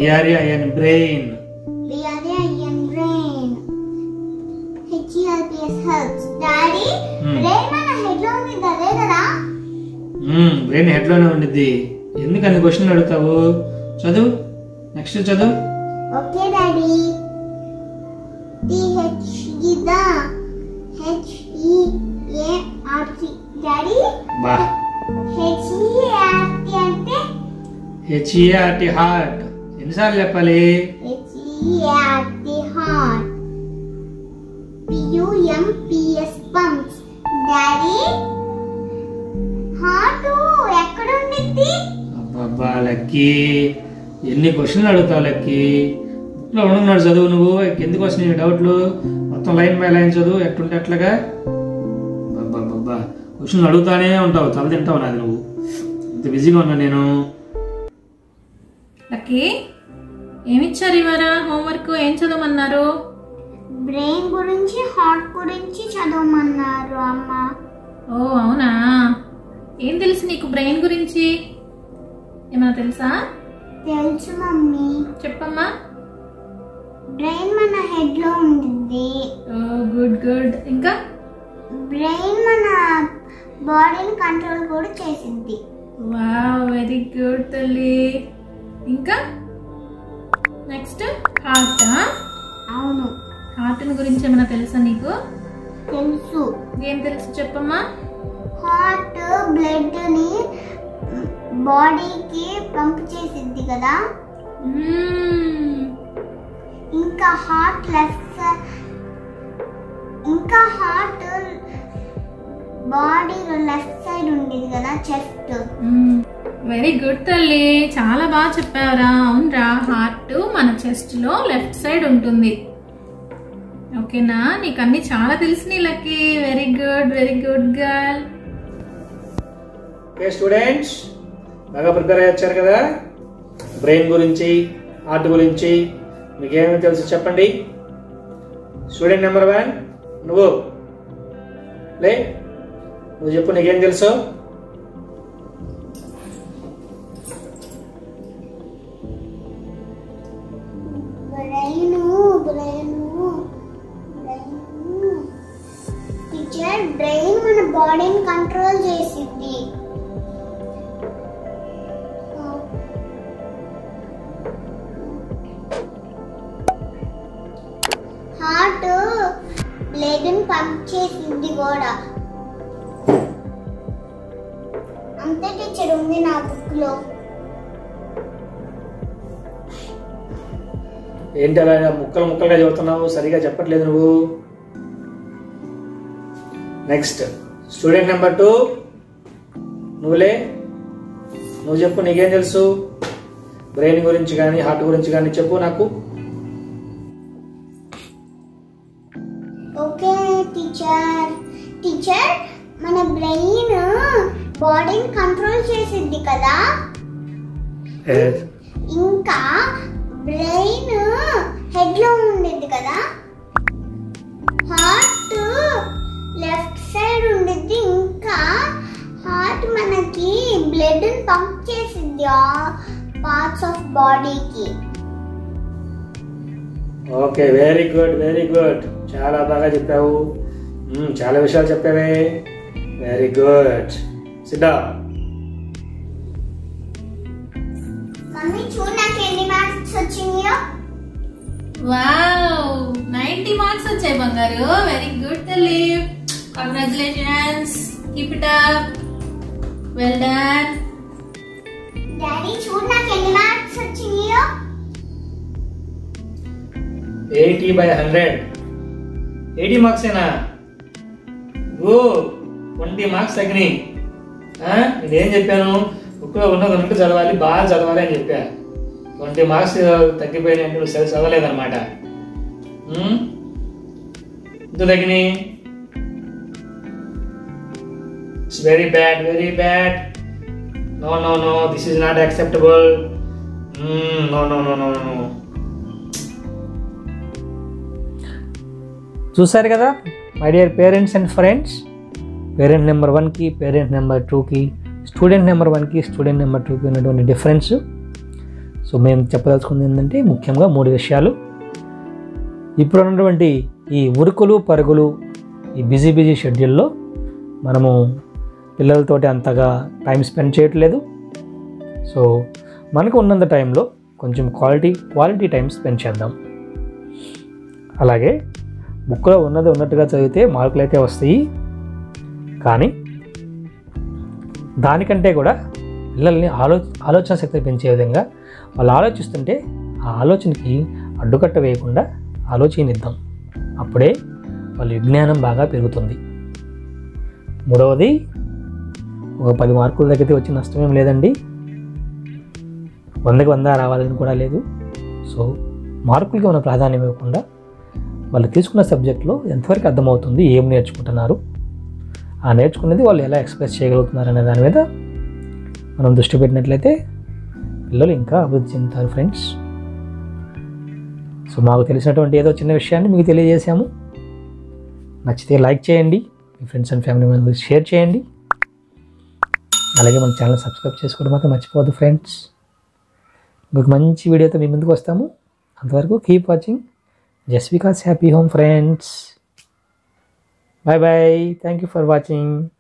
బిఆర్ఏఐఎన్ brain B-R-A-I-N brain. H-E-L-P-S helps. Daddy, Hmm. brain మన head లో ఉంది అదే కదా బ్రెయిన్ హెడ్లోనే ఉండిద్ది ఎందుకు అన్ని క్వశ్చన్లు అడుగుతావు చదువు నెక్స్ట్ చదువు ఓకే డాడీ టి-హెచ్ ఇదా హెచ్-ఈ-ఏ-ఆర్-టి డాడీ బా హెచ్-ఈ-ఏ-ఆర్-టి అంటే హెచ్ఈఆర్టీ హార్ట్ ఎన్నిసార్లు చెప్పాలి H E A R T heart P U M P S pumps daddy heart ఎక్కడ ఉండిద్ది అబ్బబ్బా లక్కీ ఎన్ని క్వశ్చన్లు అడుగుతావు లక్కీ బుక్లో ఉండన్నాడు చదువు నువ్వు ఎందుకు వస్తున్నాయి నీ డౌట్లు మొత్తం లైన్ బై లైన్ చదువు ఎట్టుంటే అట్లాగా అబ్బబ్బబ్బా క్వశ్చన్లు అడుగుతానే ఉంటావు తల తింటావు నాది నువ్వు ఇంత బిజీగా ఉన్నా నేను లక్కీ ఏమిచ్చారు ఇవాళ హోంవర్క్ ఏం చదవమన్నారు బ్రెయిన్ గురించి హార్ట్ గురించి చదవమన్నారు అమ్మ ఓ అవునా ఏం తెలుసు నీకు బ్రెయిన్ గురించి ఏమైనా తెలుసా తెలుసు మమ్మీ చెప్పమ్మా బ్రెయిన్ మన హెడ్ లో ఉండిద్ది ఓ గుడ్ గుడ్ ఇంకా బ్రెయిన్ మన బాడీని కంట్రోల్ కూడా చేసిద్ది వావ్ వెరీ గుడ్ తల్లి ఇంకా నెక్స్ట్ హార్ట్ అవును హార్ట్ గురించి ఏమైనా తెలుసా నీకు తెలుసు ఏం తెలుసు చెప్పమ్మా హార్ట్ బ్లడ్ ని బాడీకి పంప్ చేసిద్ది కదా మ్మ్. ఇంకా హార్ట్ లెఫ్ట్ ఇంకా హార్ట్ బాడీలో లెఫ్ట్ సైడ్ ఉండేది కదా చెస్ట్ మ్మ్. వెరీ గుడ్ తల్లి చాలా బాగా చెప్పావురా అవునరా హార్ట్ మన చెస్ట్ లో లెఫ్ట్ సైడ్ ఉంటుంది ఓకేనా నీకు అన్ని చాలా తెలిసినాయి lucky very good very good girl okay students బాగా ప్రిపేర్ అయ్యి వచ్చారు కదా బ్రెయిన్ గురించి హార్ట్ గురించి మీకు ఏమేమి తెలుసు చెప్పండి స్టూడెంట్ నెంబర్ వన్ నువ్వు లే నువ్వు చెప్పు నీకేం తెలుసు brain brain brain teacher brain మన బాడీని కంట్రోల్ చేసిద్ది హార్ట్ బ్లడ్ ని పంప్ చేసిద్ది కూడా అంతే టీచర్ ఉంది నా బుక్ లో ఏంటి అలా ముక్కలు ముక్కలుగా చెబుతున్నావు సరిగా చెప్పట్లేదు నువ్వు నెక్స్ట్ స్టూడెంట్ నెంబర్ టూ నువ్వులే నువ్వు చెప్పు నీకేం తెలుసు బ్రెయిన్ గురించి కానీ హార్ట్ గురించి కానీ చెప్పు నాకు ఓకే టీచర్ టీచర్ మన బ్రెయిన్ బాడీని కంట్రోల్ చేసిద్ది కదా ఇంకా బ్రెయిన్ హెడ్ లో ఉండిద్ది కదా హార్ట్ లెఫ్ట్ సైడ్ ఉండిద్ది ఇంకా హార్ట్ మనకి బ్లడ్ పంప్ చేసిద్ది ఆ పార్ట్స్ ఆఫ్ బాడీకి okay very good very good చాలా బాగా చెప్పావు మ్మ్, చాలా విషయాలు చెప్పావే వెరీ గుడ్ సిద్ధా మమ్మీ చూడు నాకు ఎన్ని మార్క్స్ వచ్చినాయో వావ్ నైన్టీ మార్క్స్ వచ్చాయి బంగారు వెరీ గుడ్ తల్లి congratulations keep it up well done daddy చూడు నాకు ఎన్ని మార్క్స్ వచ్చినాయో eighty by hundred eighty marks ఏనా ఓ ట్వంటీ మార్క్స్ తగ్గినాయి ఆ, నేనేం చెప్పాను బుక్లో ఉన్నది ఉన్నట్టు చదవాలి బాగా చదవాలి అని చెప్పా ట్వంటీ మార్క్స్ తగ్గిపోయినాయి అంటే నువ్వు సరి చదవలేదన్నమాట ఉమ్? ఎంత తగ్గినాయి it's very bad very bad no no no this is not acceptable no no no no no చూసారు కదా my dear parents and friends parent number వన్కి పేరెంట్ నెంబర్ టూకి స్టూడెంట్ నెంబర్ వన్కి స్టూడెంట్ నెంబర్ టూకి ఉన్నటువంటి డిఫరెన్స్ సో మేము చెప్పదలుచుకుంది ఏంటంటే ముఖ్యంగా మూడు విషయాలు ఇప్పుడు ఉన్నటువంటి ఈ ఉరుకులు పరుగులు ఈ బిజీ బిజీ షెడ్యూల్లో మనము పిల్లలతోటి అంతగా టైం స్పెండ్ చేయట్లేదు సో మనకు ఉన్నంత టైంలో కొంచెం క్వాలిటీ క్వాలిటీ టైం స్పెండ్ చేద్దాం అలాగే బుక్లో ఉన్నది ఉన్నట్టుగా చదివితే మార్కులు అయితే వస్తాయి కానీ దానికంటే కూడా పిల్లల్ని ఆలో ఆలోచన శక్తి పెంచే విధంగా వాళ్ళు ఆలోచిస్తుంటే ఆ ఆలోచనకి అడ్డుకట్ట వేయకుండా ఆలోచనిద్దాం అప్పుడే వాళ్ళ విజ్ఞానం బాగా పెరుగుతుంది మూడవది ఒక పది మార్కుల దగ్గరికి వచ్చి నష్టమేం లేదండి వందకి వంద రావాలని కూడా లేదు సో మార్కులకి మనం ప్రాధాన్యం ఇవ్వకుండా వాళ్ళు తీసుకున్న సబ్జెక్ట్లో ఎంతవరకు అర్థమవుతుంది ఏం నేర్చుకుంటున్నారు ఆ నేర్చుకున్నది వాళ్ళు ఎలా ఎక్స్ప్రెస్ చేయగలుగుతున్నారు అనే దాని మీద మనం దృష్టి పెట్టినట్లయితే పిల్లలు ఇంకా అభివృద్ధి చెందుతారు ఫ్రెండ్స్ సో మాకు తెలిసినటువంటి ఏదో చిన్న విషయాన్ని మీకు తెలియజేశాము నచ్చితే లైక్ చేయండి మీ friends and family members share చేయండి అలాగే మన ఛానల్ సబ్స్క్రైబ్ చేసుకోవడం మాత్రం మర్చిపోవద్దు ఫ్రెండ్స్ ఇంకొక మంచి వీడియోతో మీ ముందుకు వస్తాము అంతవరకు keep watching just because happy home friends bye bye thank you for watching